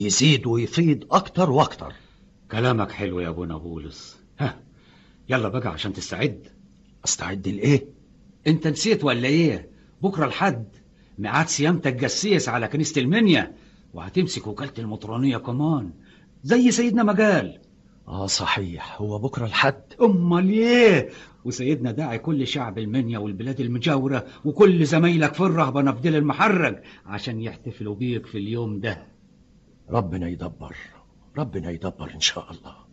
يزيد ويفيض أكتر وأكتر كلامك حلو يا ابونا بولس ها يلا بقى عشان تستعد استعد لإيه؟ انت نسيت ولا ايه بكره الحد ميعاد صيامتك جسيس على كنيسه المنيا وهتمسك وكاله المطرانيه كمان زي سيدنا ما قال آه صحيح هو بكرة الحد امال ايه وسيدنا داعي كل شعب المنيا والبلاد المجاوره وكل زمايلك في الرهبنه في ديل المحرج عشان يحتفلوا بيك في اليوم ده ربنا يدبر ربنا يدبر إن شاء الله